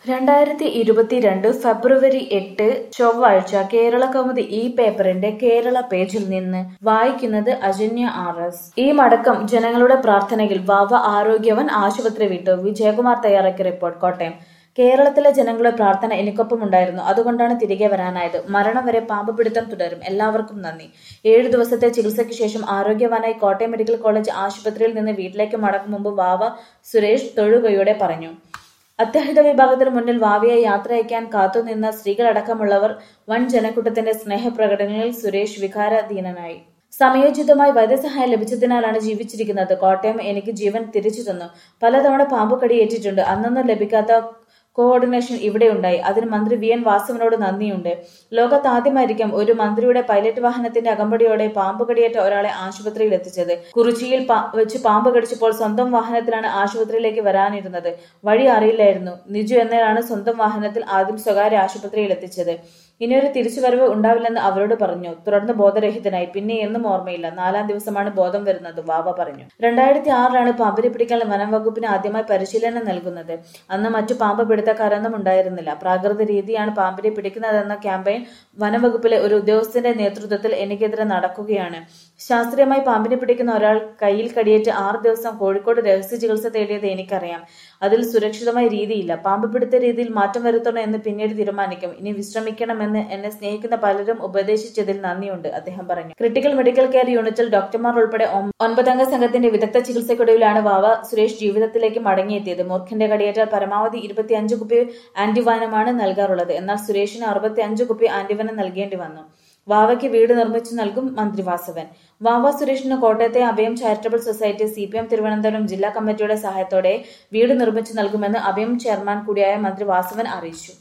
രണ്ടായിരത്തി ഇരുപത്തിരണ്ട് ഫെബ്രുവരി എട്ട് ചൊവ്വാഴ്ച കേരളകൗമുദി ഈ പേപ്പറിന്റെ കേരള പേജിൽ നിന്ന് വായിക്കുന്നത് അജന്യ ആർ എസ് ഈ മടക്കം ജനങ്ങളുടെ പ്രാർത്ഥനയിൽ വാവ ആരോഗ്യവൻ ആശുപത്രി വിട്ടു വിജയകുമാർ തയ്യാറാക്കിയ റിപ്പോർട്ട് കോട്ടയം കേരളത്തിലെ ജനങ്ങളുടെ പ്രാർത്ഥന എനിക്കൊപ്പമുണ്ടായിരുന്നു അതുകൊണ്ടാണ് തിരികെ വരാനായത് മരണം വരെ പാമ്പ് പിടുത്തം തുടരും എല്ലാവർക്കും നന്ദി ഏഴു ദിവസത്തെ ചികിത്സയ്ക്ക് ശേഷം ആരോഗ്യവാനായി കോട്ടയം മെഡിക്കൽ കോളേജ് ആശുപത്രിയിൽ നിന്ന് വീട്ടിലേക്ക് മടക്കും മുമ്പ് വാവ സുരേഷ് തൊഴുകയോടെ പറഞ്ഞു അത്യാഹിത വിഭാഗത്തിന് മുന്നിൽ വാവിയായി യാത്രയക്കാൻ കാത്തുനിന്ന സ്ത്രീകളടക്കമുള്ളവർ വൻ ജനക്കൂട്ടത്തിന്റെ സ്നേഹപ്രകടനങ്ങളിൽ സുരേഷ് വികാരാധീനനായി സമയോചിതമായി വൈദ്യസഹായം ലഭിച്ചതിനാലാണ് ജീവിച്ചിരിക്കുന്നത് കോട്ടയം എനിക്ക് ജീവൻ തിരിച്ചു തന്നു പലതവണ പാമ്പ് കടിയേറ്റിട്ടുണ്ട് അന്നൊന്നും ലഭിക്കാത്ത കോഓർഡിനേഷൻ ഇവിടെ ഉണ്ടായി അതിന് മന്ത്രി വി എൻ വാസവനോട് നന്ദിയുണ്ട് ലോകത്താദ്യമായിരിക്കും ഒരു മന്ത്രിയുടെ പൈലറ്റ് വാഹനത്തിന്റെ അകമ്പടിയോടെ പാമ്പ് കടിയേറ്റ ഒരാളെ ആശുപത്രിയിൽ എത്തിച്ചത് കുറിച്ചിയിൽ പാ- വെച്ച് പാമ്പ് കടിച്ചപ്പോൾ സ്വന്തം വാഹനത്തിലാണ് ആശുപത്രിയിലേക്ക് വരാനിരുന്നത് വഴി അറിയില്ലായിരുന്നു നിജു എന്നയാളാണ് സ്വന്തം വാഹനത്തിൽ ആദ്യം സ്വകാര്യ ആശുപത്രിയിൽ എത്തിച്ചത് ഇനിയൊരു തിരിച്ചുവരവ് ഉണ്ടാവില്ലെന്ന് അവരോട് പറഞ്ഞു തുടർന്ന് ബോധരഹിതനായി പിന്നെ എന്നും ഓർമ്മയില്ല നാലാം ദിവസമാണ് ബോധം വരുന്നത് വാവ പറഞ്ഞു രണ്ടായിരത്തി ആറിലാണ് പാമ്പിനെ പിടിക്കാൻ വനം വകുപ്പിന് ആദ്യമായി പരിശീലനം നൽകുന്നത് അന്ന് മറ്റു പാമ്പ് പിടുത്തക്കാരൊന്നും ഉണ്ടായിരുന്നില്ല പ്രാകൃത രീതിയാണ് പാമ്പിനെ പിടിക്കുന്നതെന്ന ക്യാമ്പയിൻ വനംവകുപ്പിലെ ഒരു ഉദ്യോഗസ്ഥന്റെ നേതൃത്വത്തിൽ എനിക്കെതിരെ നടക്കുകയാണ് ശാസ്ത്രീയമായി പാമ്പിനെ പിടിക്കുന്ന ഒരാൾ കയ്യിൽ കടിയേറ്റ് ആറ് ദിവസം കോഴിക്കോട് രഹസ്യ ചികിത്സ തേടിയത് എനിക്കറിയാം അതിൽ സുരക്ഷിതമായ രീതിയില്ല പാമ്പ് പിടുത്ത രീതിയിൽ മാറ്റം വരുത്തണം എന്ന് പിന്നീട് തീരുമാനിക്കും ഇനി വിശ്രമിക്കണമെന്ന് എന്നെ സ്നേഹിക്കുന്ന പലരും ഉപദേശിച്ചതിൽ നന്ദിയുണ്ട് അദ്ദേഹം പറഞ്ഞു ക്രിട്ടിക്കൽ മെഡിക്കൽ കെയർ യൂണിറ്റിൽ ഡോക്ടർമാർ ഉൾപ്പെടെ ഒം- ഒൻപതംഗ സംഘത്തിന്റെ വിദഗ്ധ ചികിത്സയ്ക്കൊടുവിലാണ് വാവ സുരേഷ് ജീവിതത്തിലേക്ക് മടങ്ങിയെത്തിയത് മൂർഖന്റെ കടിയേറ്റാൽ പരമാവധി ഇരുപത്തിയഞ്ച് കുപ്പി ആന്റിവൈനമാണ് നൽകാറുള്ളത് എന്നാൽ സുരേഷിന് അറുപത്തിയഞ്ച് കുപ്പി ആന്റിവൈനം നൽകേണ്ടി വന്നു വാവയ്ക്ക് വീട് നിർമ്മിച്ചു നൽകും മന്ത്രി വാസവൻ വാവ സുരേഷിന് കോട്ടയത്തെ Abhayam charitable society C P M Thiruvananthapuram ജില്ലാ കമ്മിറ്റിയുടെ സഹായത്തോടെ വീട് നിർമ്മിച്ചു നൽകുമെന്ന് അഭയം ചെയർമാൻ കൂടിയായ മന്ത്രി വാസവൻ അറിയിച്ചു